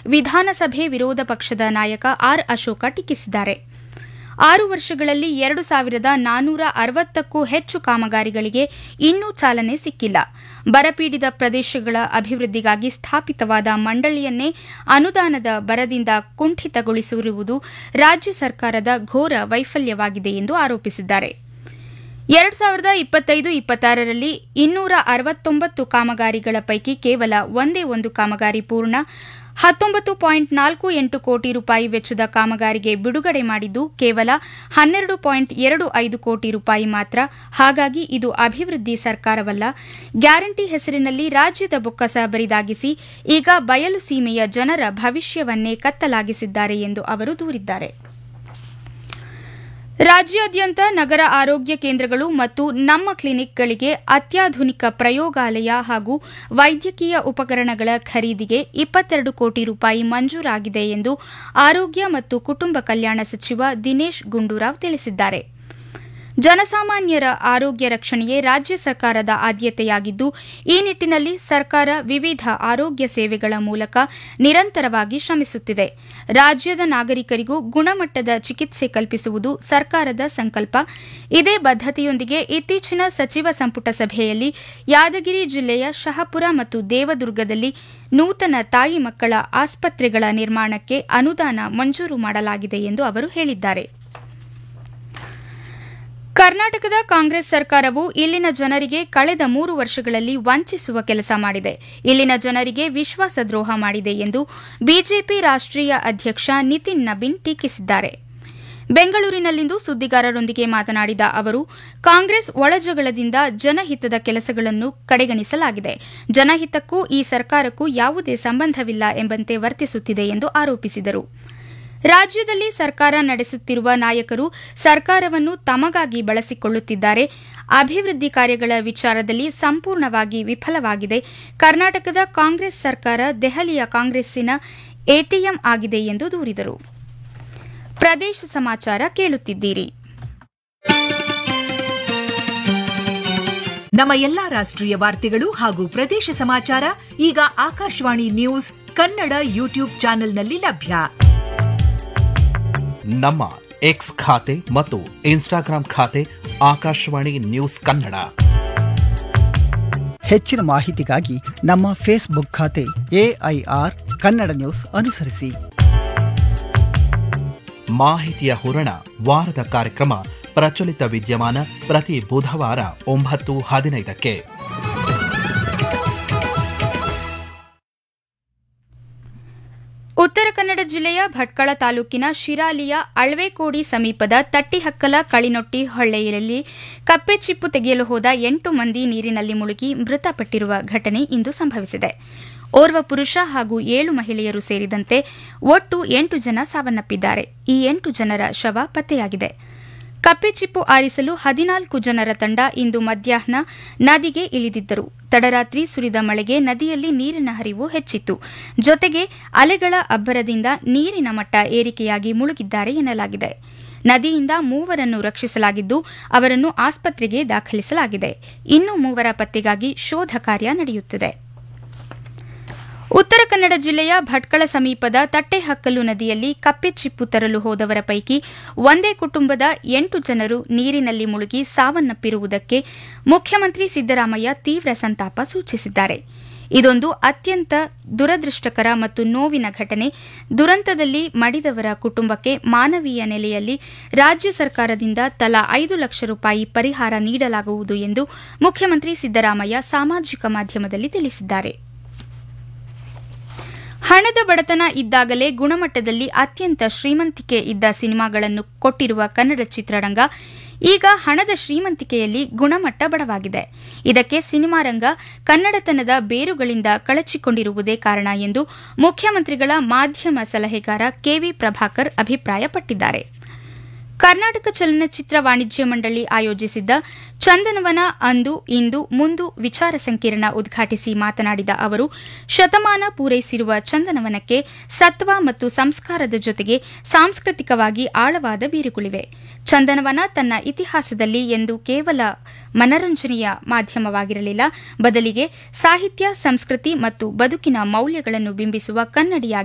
ವಿಧಾನಸಭೆ ವಿರೋಧ ಪಕ್ಷದ ನಾಯಕ ಆರ್ ಅಶೋಕ ಟೀಕಿಸಿದ್ದಾರೆ ಆರು ವರ್ಷಗಳಲ್ಲಿ ಎರಡು ಸಾವಿರದ ನಾನ್ನೂರ ಅರವತ್ತಕ್ಕೂ ಹೆಚ್ಚು ಕಾಮಗಾರಿಗಳಿಗೆ ಇನ್ನೂ ಚಾಲನೆ ಸಿಕ್ಕಿಲ್ಲ ಬರಪೀಡಿತ ಪ್ರದೇಶಗಳ ಅಭಿವೃದ್ಧಿಗಾಗಿ ಸ್ಥಾಪಿತವಾದ ಮಂಡಳಿಯನ್ನೇ ಅನುದಾನದ ಬರದಿಂದ ಕುಂಠಿತಗೊಳಿಸಿರುವುದು ರಾಜ್ಯ ಸರ್ಕಾರದ ಘೋರ ವೈಫಲ್ಯವಾಗಿದೆ ಎಂದು ಆರೋಪಿಸಿದ್ದಾರೆ ಎರಡು ಸಾವಿರದ ಇಪ್ಪತ್ತೈದು ಇಪ್ಪತ್ತಾರರಲ್ಲಿ ಇನ್ನೂರ ಅರವತ್ತೊಂಬತ್ತು ಕಾಮಗಾರಿಗಳ ಪೈಕಿ ಕೇವಲ ಒಂದೇ ಒಂದು ಕಾಮಗಾರಿ ಪೂರ್ಣ ಹತ್ತೊಂಬತ್ತು ಪಾಯಿಂಟ್ ನಾಲ್ಕು ಎಂಟು ಕೋಟಿ ರೂಪಾಯಿ ವೆಚ್ಚದ ಕಾಮಗಾರಿಗೆ ಬಿಡುಗಡೆ ಮಾಡಿದ್ದು ಕೇವಲ ಹನ್ನೆರಡು ಪಾಯಿಂಟ್ ಎರಡು ಐದು ಕೋಟಿ ರೂಪಾಯಿ ಮಾತ್ರ ಹಾಗಾಗಿ ಇದು ಅಭಿವೃದ್ಧಿ ಸರ್ಕಾರವಲ್ಲ ಗ್ಯಾರಂಟಿ ಹೆಸರಿನಲ್ಲಿ ರಾಜ್ಯದ ಬೊಕ್ಕಸ ಬರಿದಾಗಿಸಿ ಈಗ ಬಯಲು ಸೀಮೆಯ ಜನರ ಭವಿಷ್ಯವನ್ನೇ ಕತ್ತಲಾಗಿಸಿದ್ದಾರೆ ಎಂದು ಅವರು ದೂರಿದ್ದಾರೆ ರಾಜ್ಯಾದ್ಯಂತ ನಗರ ಆರೋಗ್ಯ ಕೇಂದ್ರಗಳು ಮತ್ತು ನಮ್ಮ ಕ್ಲಿನಿಕ್ಗಳಿಗೆ ಅತ್ಯಾಧುನಿಕ ಪ್ರಯೋಗಾಲಯ ಹಾಗೂ ವೈದ್ಯಕೀಯ ಉಪಕರಣಗಳ ಖರೀದಿಗೆ ಇಪ್ಪತ್ತೆರಡು ಕೋಟಿ ರೂಪಾಯಿ ಮಂಜೂರಾಗಿದೆ ಎಂದು ಆರೋಗ್ಯ ಮತ್ತು ಕುಟುಂಬ ಕಲ್ಯಾಣ ಸಚಿವ ದಿನೇಶ್ ಗುಂಡೂರಾವ್ ತಿಳಿಸಿದ್ದಾರೆ ಜನಸಾಮಾನ್ಯರ ಆರೋಗ್ಯ ರಕ್ಷಣೆಯೇ ರಾಜ್ಯ ಸರ್ಕಾರದ ಆದ್ಯತೆಯಾಗಿದ್ದು ಈ ನಿಟ್ಟಿನಲ್ಲಿ ಸರ್ಕಾರ ವಿವಿಧ ಆರೋಗ್ಯ ಸೇವೆಗಳ ಮೂಲಕ ನಿರಂತರವಾಗಿ ಶ್ರಮಿಸುತ್ತಿದೆ ರಾಜ್ಯದ ನಾಗರಿಕರಿಗೂ ಗುಣಮಟ್ಟದ ಚಿಕಿತ್ಸೆ ಕಲ್ಪಿಸುವುದು ಸರ್ಕಾರದ ಸಂಕಲ್ಪ ಇದೇ ಬದ್ದತೆಯೊಂದಿಗೆ ಇತ್ತೀಚಿನ ಸಚಿವ ಸಂಪುಟ ಸಭೆಯಲ್ಲಿ ಯಾದಗಿರಿ ಜಿಲ್ಲೆಯ ಶಹಪುರ ಮತ್ತು ದೇವದುರ್ಗದಲ್ಲಿ ನೂತನ ತಾಯಿ ಮಕ್ಕಳ ಆಸ್ಪತ್ರೆಗಳ ನಿರ್ಮಾಣಕ್ಕೆ ಅನುದಾನ ಮಂಜೂರು ಮಾಡಲಾಗಿದೆ ಎಂದು ಅವರು ಹೇಳಿದ್ದಾರೆ ಕರ್ನಾಟಕದ ಕಾಂಗ್ರೆಸ್ ಸರ್ಕಾರವು ಇಲ್ಲಿನ ಜನರಿಗೆ ಕಳೆದ ಮೂರು ವರ್ಷಗಳಲ್ಲಿ ವಂಚಿಸುವ ಕೆಲಸ ಮಾಡಿದೆ ಇಲ್ಲಿನ ಜನರಿಗೆ ವಿಶ್ವಾಸದ್ರೋಹ ಮಾಡಿದೆ ಎಂದು ಬಿಜೆಪಿ ರಾಷ್ಟ್ರೀಯ ಅಧ್ಯಕ್ಷ ನಿತಿನ್ ನಬೀನ್ ಟೀಕಿಸಿದ್ದಾರೆ ಬೆಂಗಳೂರಿನಲ್ಲಿಂದು ಸುದ್ದಿಗಾರರೊಂದಿಗೆ ಮಾತನಾಡಿದ ಅವರು ಕಾಂಗ್ರೆಸ್ ಒಳಜಗಳದಿಂದ ಜನಹಿತದ ಕೆಲಸಗಳನ್ನು ಕಡೆಗಣಿಸಲಾಗಿದೆ ಜನಹಿತಕ್ಕೂ ಈ ಸರ್ಕಾರಕ್ಕೂ ಯಾವುದೇ ಸಂಬಂಧವಿಲ್ಲ ಎಂಬಂತೆ ವರ್ತಿಸುತ್ತಿದೆ ಎಂದು ಆರೋಪಿಸಿದರು ರಾಜ್ಯದಲ್ಲಿ ಸರ್ಕಾರ ನಡೆಸುತ್ತಿರುವ ನಾಯಕರು ಸರ್ಕಾರವನ್ನು ತಮಗಾಗಿ ಬಳಸಿಕೊಳ್ಳುತ್ತಿದ್ದಾರೆ ಅಭಿವೃದ್ಧಿ ಕಾರ್ಯಗಳ ವಿಚಾರದಲ್ಲಿ ಸಂಪೂರ್ಣವಾಗಿ ವಿಫಲವಾಗಿದೆ ಕರ್ನಾಟಕದ ಕಾಂಗ್ರೆಸ್ ಸರ್ಕಾರ ದೆಹಲಿಯ ಕಾಂಗ್ರೆಸ್ಸಿನ ಎಟಿಎಂ ಆಗಿದೆ ಎಂದು ದೂರಿದರು ಪ್ರದೇಶ ಸಮಾಚಾರ ಕೇಳುತ್ತಿದ್ದೀರಿ ನಮ್ಮ ಎಲ್ಲಾ ರಾಷ್ಟ್ರೀಯ ವಾರ್ತೆಗಳು ಹಾಗೂ ಪ್ರದೇಶ ಸಮಾಚಾರ ಈಗ ಆಕಾಶವಾಣಿ ನ್ಯೂಸ್ ಕನ್ನಡ ಯೂಟ್ಯೂಬ್ ಚಾನೆಲ್ನಲ್ಲಿ ಲಭ್ಯ ನಮ್ಮ ಎಕ್ಸ್ ಖಾತೆ ಮತ್ತು ಇನ್ಸ್ಟಾಗ್ರಾಂ ಖಾತೆ ಆಕಾಶವಾಣಿ ನ್ಯೂಸ್ ಕನ್ನಡ ಹೆಚ್ಚಿನ ಮಾಹಿತಿಗಾಗಿ ನಮ್ಮ ಫೇಸ್ಬುಕ್ ಖಾತೆ ಎಐಆರ್ ಕನ್ನಡ ನ್ಯೂಸ್ ಅನುಸರಿಸಿ ಮಾಹಿತಿಯ ಹೂರಣ ವಾರದ ಕಾರ್ಯಕ್ರಮ ಪ್ರಚಲಿತ ವಿದ್ಯಮಾನ ಪ್ರತಿ ಬುಧವಾರ ಒಂಬತ್ತು ಹದಿನೈದಕ್ಕೆ ಉತ್ತರ ಕನ್ನಡ ಜಿಲ್ಲೆಯ ಭಟ್ಕಳ ತಾಲೂಕಿನ ಶಿರಾಲಿಯ ಅಳ್ವೆಕೋಡಿ ಸಮೀಪದ ತಟ್ಟಿಹಕ್ಕಲ ಕಳಿನೊಟ್ಟಿ ಹೊಳ್ಳೆಯಲ್ಲಿ ಕಪ್ಪೆ ಚಿಪ್ಪು ತೆಗೆಯಲು ಹೋದ ಎಂಟು ಮಂದಿ ನೀರಿನಲ್ಲಿ ಮುಳುಗಿ ಮೃತಪಟ್ಟಿರುವ ಘಟನೆ ಇಂದು ಸಂಭವಿಸಿದೆ ಓರ್ವ ಪುರುಷ ಹಾಗೂ ಏಳು ಮಹಿಳೆಯರು ಸೇರಿದಂತೆ ಒಟ್ಟು ಎಂಟು ಜನ ಸಾವನ್ನಪ್ಪಿದ್ದಾರೆ ಈ ಎಂಟು ಜನರ ಶವ ಪತ್ತೆಯಾಗಿದೆ ಕಪ್ಪೆಚಿಪ್ಪು ಆರಿಸಲು ಹದಿನಾಲ್ಕು ಜನರ ತಂಡ ಇಂದು ಮಧ್ಯಾಹ್ನ ನದಿಗೆ ಇಳಿದಿದ್ದರು ತಡರಾತ್ರಿ ಸುರಿದ ಮಳೆಗೆ ನದಿಯಲ್ಲಿ ನೀರಿನ ಹರಿವು ಹೆಚ್ಚಿತ್ತು ಜೊತೆಗೆ ಅಲೆಗಳ ಅಬ್ಬರದಿಂದ ನೀರಿನ ಮಟ್ಟ ಏರಿಕೆಯಾಗಿ ಮುಳುಗಿದ್ದಾರೆ ಎನ್ನಲಾಗಿದೆ ನದಿಯಿಂದ ಮೂವರನ್ನು ರಕ್ಷಿಸಲಾಗಿದ್ದು ಅವರನ್ನು ಆಸ್ಪತ್ರೆಗೆ ದಾಖಲಿಸಲಾಗಿದೆ ಇನ್ನು ಮೂವರ ಪತ್ತೆಗಾಗಿ ಶೋಧ ಕಾರ್ಯ ನಡೆಯುತ್ತಿದೆ ಉತ್ತರ ಕನ್ನಡ ಜಿಲ್ಲೆಯ ಭಟ್ಕಳ ಸಮೀಪದ ತಟ್ಟೆಹಕ್ಕಲು ನದಿಯಲ್ಲಿ ಕಪ್ಪೆ ಚಿಪ್ಪು ತರಲು ಹೋದವರ ಪೈಕಿ ಒಂದೇ ಕುಟುಂಬದ ಎಂಟು ಜನರು ನೀರಿನಲ್ಲಿ ಮುಳುಗಿ ಸಾವನ್ನಪ್ಪಿರುವುದಕ್ಕೆ ಮುಖ್ಯಮಂತ್ರಿ ಸಿದ್ದರಾಮಯ್ಯ ತೀವ್ರ ಸಂತಾಪ ಸೂಚಿಸಿದ್ದಾರೆ ಇದೊಂದು ಅತ್ಯಂತ ದುರದೃಷ್ಟಕರ ಮತ್ತು ನೋವಿನ ಘಟನೆ ದುರಂತದಲ್ಲಿ ಮಡಿದವರ ಕುಟುಂಬಕ್ಕೆ ಮಾನವೀಯ ನೆಲೆಯಲ್ಲಿ ರಾಜ್ಯ ಸರ್ಕಾರದಿಂದ ತಲಾ ಐದು ಲಕ್ಷ ರೂಪಾಯಿ ಪರಿಹಾರ ನೀಡಲಾಗುವುದು ಎಂದು ಮುಖ್ಯಮಂತ್ರಿ ಸಿದ್ದರಾಮಯ್ಯ ಸಾಮಾಜಿಕ ಮಾಧ್ಯಮದಲ್ಲಿ ತಿಳಿಸಿದ್ದಾರೆ ಹಣದ ಬಡತನ ಇದ್ದಾಗಲೇ ಗುಣಮಟ್ಟದಲ್ಲಿ ಅತ್ಯಂತ ಶ್ರೀಮಂತಿಕೆ ಇದ್ದ ಸಿನಿಮಾಗಳನ್ನು ಕೊಟ್ಟಿರುವ ಕನ್ನಡ ಚಿತ್ರರಂಗ ಈಗ ಹಣದ ಶ್ರೀಮಂತಿಕೆಯಲ್ಲಿ ಗುಣಮಟ್ಟ ಬಡವಾಗಿದೆ ಇದಕ್ಕೆ ಸಿನಿಮಾ ರಂಗ ಕನ್ನಡತನದ ಬೇರುಗಳಿಂದ ಕಳಚಿಕೊಂಡಿರುವುದೇ ಕಾರಣ ಎಂದು ಮುಖ್ಯಮಂತ್ರಿಗಳ ಮಾಧ್ಯಮ ಸಲಹೆಗಾರ ಕೆವಿ ಪ್ರಭಾಕರ್ ಅಭಿಪ್ರಾಯಪಟ್ಟಿದ್ದಾರೆ ಕರ್ನಾಟಕ ಚಲನಚಿತ್ರ ವಾಣಿಜ್ಯ ಮಂಡಳಿ ಆಯೋಜಿಸಿದ್ದ ಚಂದನವನ ಅಂದು ಇಂದು ಮುಂದು ವಿಚಾರ ಸಂಕಿರಣ ಉದ್ಘಾಟಿಸಿ ಮಾತನಾಡಿದ ಅವರು ಶತಮಾನ ಪೂರೈಸಿರುವ ಚಂದನವನಕ್ಕೆ ಸತ್ವ ಮತ್ತು ಸಂಸ್ಕಾರದ ಜೊತೆಗೆ ಸಾಂಸ್ಕೃತಿಕವಾಗಿ ಆಳವಾದ ಬೀರುಗಳಿವೆ ಚಂದನವನ ತನ್ನ ಇತಿಹಾಸದಲ್ಲಿ ಎಂದು ಕೇವಲ ಮನರಂಜನೆಯ ಮಾಧ್ಯಮವಾಗಿರಲಿಲ್ಲ ಬದಲಿಗೆ ಸಾಹಿತ್ಯ ಸಂಸ್ಕೃತಿ ಮತ್ತು ಬದುಕಿನ ಮೌಲ್ಯಗಳನ್ನು ಬಿಂಬಿಸುವ ಕನ್ನಡಿಯಾಗಿ